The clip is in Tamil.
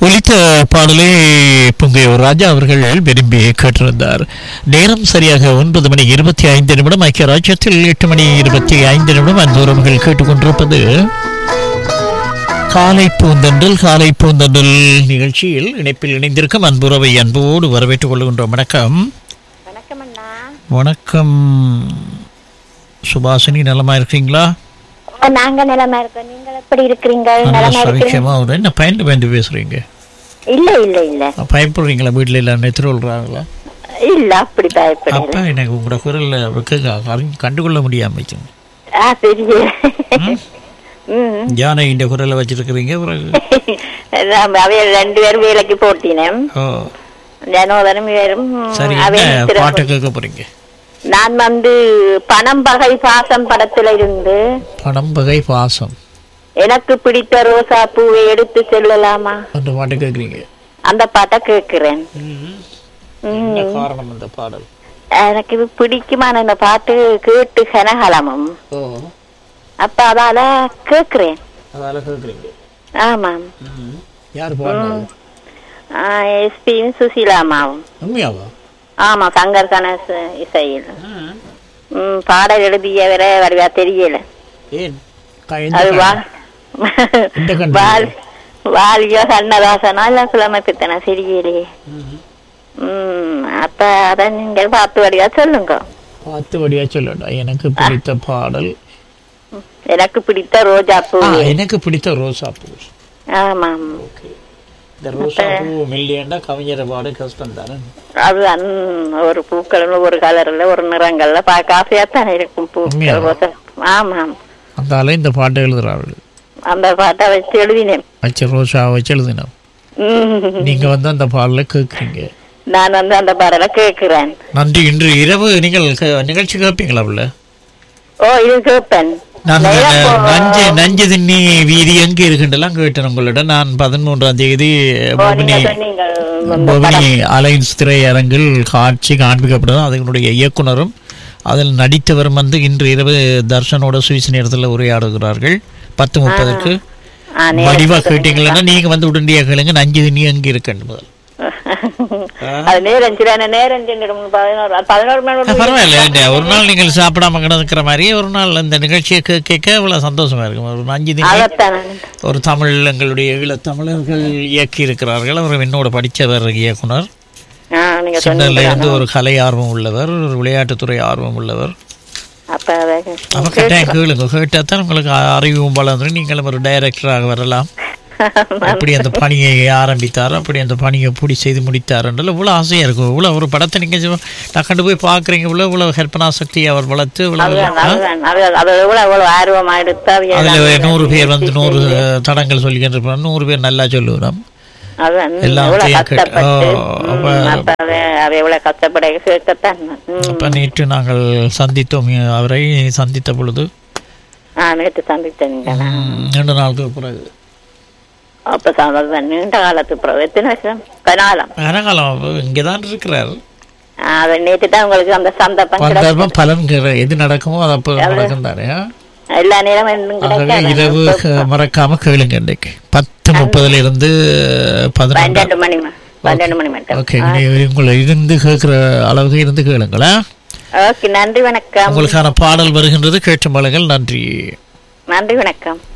ஒலித்த பாடலை புங்கையூர் ராஜா அவர்கள் விரும்பி கேட்டிருந்தார் நேரம் சரியாக ஒன்பது மணி இருபத்தி ஐந்து நிமிடம் ஐக்கிய ராஜ்யத்தில் எட்டு மணி இருபத்தி ஐந்து நிமிடம் அன்புறவர்கள் கேட்டுக்கொண்டிருப்பது காலை பூந்தன்றல் காலை பூந்தன்றல் நிகழ்ச்சியில் இணைப்பில் இணைந்திருக்கும் அன்புறவை அன்போடு வரவேற்றுக் கொள்கின்றோம் வணக்கம் வணக்கம் அண்ணா வணக்கம் சுபாசினி நலமா இருக்கீங்களா ஓ, நாங்க நிலமா இருக்கோம் நீங்கள் எப்படி இருக்கிறீங்க நல்லா நிலமா இருக்கிறீங்க சவிக்கியமா ஒரு என்ன பயந்து பயந்து பேசுறீங்க இல்ல இல்ல இல்ல பயப்படுறீங்களா வீட்டில் எல்லாம் நெத்திர விடுறாங்களா இல்ல அப்படி பயப்படல அப்ப எனக்கு உங்களோட குரல்ல அவருக்கு அறிஞ்- கண்டுகொள்ள முடியாம வச்சுங்க ஆ பெரிய ம் யானை இந்த குரலை வச்சிருக்கிறீங்க பிறகு நான் அவைய ரெண்டு பேரும் வேலைக்கு போட்டினேன் ஓ ஜனோதரம் வேறும் சரி அவைய என்ன திரு- பாட்டு கேட்க போறீங்க நான் வந்து பணம் பகை பாசம் படத்துல இருந்து படம் பகை பாசம் எனக்கு பிடித்த ரோசா பூவை எடுத்து செல்லலாமா அந்த பாட்டு கேட்குறீங்க அந்த பாட்டை கேட்கிறேன் என்ன காரணம் அந்த பாடல் எனக்கு இது பிடிக்குமான இந்த பாட்டு கேட்டு கனகலமும் ஓ அப்ப அதால கேக்குறேன் அதால கேட்குறீங்க ஆமாம் யார் பாடுறது எஸ்பியும் சுசீலாமாவும் உண்மையாவா ஆமா சங்கர் கணேஷ் இசையில் ம், பாடல் எழுதியவரை வருவா தெரியல ஏன் க- எந்த அது வா கண்டம்? எந்த கண்டம்? வால் வாலியோ கண்ணதாசனா இல்ல கிழமை பித்தனா தெரியலையே ம். ம் அப்ப அத நீங்கள் பார்த்து வழியா சொல்லுங்க பார்த்து வழியா சொல்லணும் எனக்கு பிடித்த பாடல் எனக்கு பிடித்த ரோஜா பூ ஆ, எனக்கு பிடித்த ரோசா பூ ஆமாம் ஓகே இந்த ரோசா பூ மில்லியண்டா கவிஞரை பாடு கஷ்டம் தானே அதுதான் ஒரு பூக்கள் ஒரு கலர்ல ஒரு நிறங்கள்ல பார்க்க ஆசையா தானே இருக்கும் உண்மையா? பூக்கள் ரோசா. ஆமாம் அந்தால இந்த பாட்டை எழுதுறார்கள் அந்த பாட்டை வச்சு எழுதினேன் வச்சு ரோசா வச்சு எழுதினோம் ம். நீங்க வந்து அந்த பாடலை கேட்குறீங்க நான் வந்து அந்த பாடலை கேட்கிறேன் நன்றி இன்று இரவு நீங்கள் கே- நிகழ்ச்சி கேட்பீங்களா உள்ள ஓ இது கேட்பேன் நான் இந்த நேரா போ- நஞ்சு நஞ்சு திண்ணி வீதி எங்கே இருக்குன்றலாம் கேட்டேன் உங்களிடம் நான் பதிமூன்றாம் தேதி ஓ, பொபினி நீங்க சொன்னீங்க இந்த பொபினி அலைன்ஸ் திரையரங்கில் காட்சி காண்பிக்கப்பட்டது அதனுடைய இயக்குனரும் அதில் நடித்தவரும் வந்து இன்று இரவு தர்ஷனோட சுவிஸ் நேரத்தில் உரையாடுகிறார்கள் பத்து முப்பதுக்கு ஆ, நேரா வடிவா கேட்டீங்களா நீங்க வந்து உடனடியாக கேளுங்க நஞ்சு திண்ணி எங்கே இருக்குன்னு முதல் அது நேரம் சில நேரம் சென்றிடும் பதினோரு பதினோரு மணி ஆ, பரவாயில்ல இந்த ஒரு நாள் நீங்கள் சாப்பிடாம கிடக்கிற மாதிரி ஒரு நாள் இந்த நிகழ்ச்சியை கே- கேட்க இவ்வளவு சந்தோஷமா இருக்கும் ஒரு அஞ்சு தினம் அதைத்தான் ஒரு தமிழ் எங்களுடைய ஈழத்தமிழர்கள் இயக்கி இருக்கிறார்கள் அவர் என்னோட படித்தவர் இயக்குனர் ஆ, நீங்க சின்னல சொன்னீங்க இருந்து ஒரு கலை ஆர்வம் உள்ளவர் ஒரு விளையாட்டுத்துறை ஆர்வம் உள்ளவர் அப்ப அதை அப்ப கட்டாயம் கேளுங்க கேட்டா தான் உங்களுக்கு அறிவும் வளர்ந்து நீங்களும் ஒரு டைரக்டராக வரலாம் எப்படி அந்த பணியை ஆரம்பித்தார் அப்படி அந்த பணியை எப்படி செய்து முடித்தார் என்றால் இவ்வளோ ஆசையாக இருக்கும் இவ்வளோ ஒரு படத்தை நீங்கள் நான் கண்டு போய் பார்க்குறீங்க இவ்வளோ இவ்வளோ கற்பனா சக்தி அவர் வளர்த்து இவ்வளோ அதுதான் அதுதான் அது அது எவ்வளவு எவ்வளவு ஆர்வமா எடுத்து அவிய அதில் நூறு பேர் வந்து நூறு தடங்கள் சொல்லிக்கிட்டு இருப்பாங்க நூறு பேர் நல்லா சொல்லுவோம் அதுதான் எல்லாம் எவ்வளவு செய்ய கேட்டு- கஷ்டப்பட்டு ஓ, ம், அப்ப- அப்ப அவ அவ எவ்வளவு கஷ்டப்பட கேட்கத்தான் ம். அப்போ நேற்று நாங்கள் சந்தித்தோம் அவரை சந்தித்த பொழுது ஆ நேற்று சந்தித்தீங்களா ம், நீண்ட நாளுக்கு பிறகு அப்ப சந்தோஷம் நீண்ட காலத்து பிறகு எத்தனை வருஷம் கனாலம் கனகாலம் இங்கே தான் இருக்கிறார் அது நேற்று தான் உங்களுக்கு அந்த சந்தர்ப்பம் கிடைக்கும் சந்தர்ப்பம் பலன் கிடை- எது நடக்குமோ அது அப்போ நடக்கும் தானே எல்லா நேரம் இன்னும் ஆகவே கிடைக்காது. இரவு க- மறக்காம கேளுங்க இன்றைக்கு பத்து முப்பதுல இருந்து பதினொன்று பன்னெண்டு மணி ம- பன்னெண்டு மணி மட்டும் ஓகே உங்களை இருந்து கேட்குற அளவுக்கு இருந்து கேளுங்களா ஓகே நன்றி வணக்கம் உங்களுக்கான பாடல் வருகின்றது கேட்டு மலங்கள் நன்றி நன்றி வணக்கம்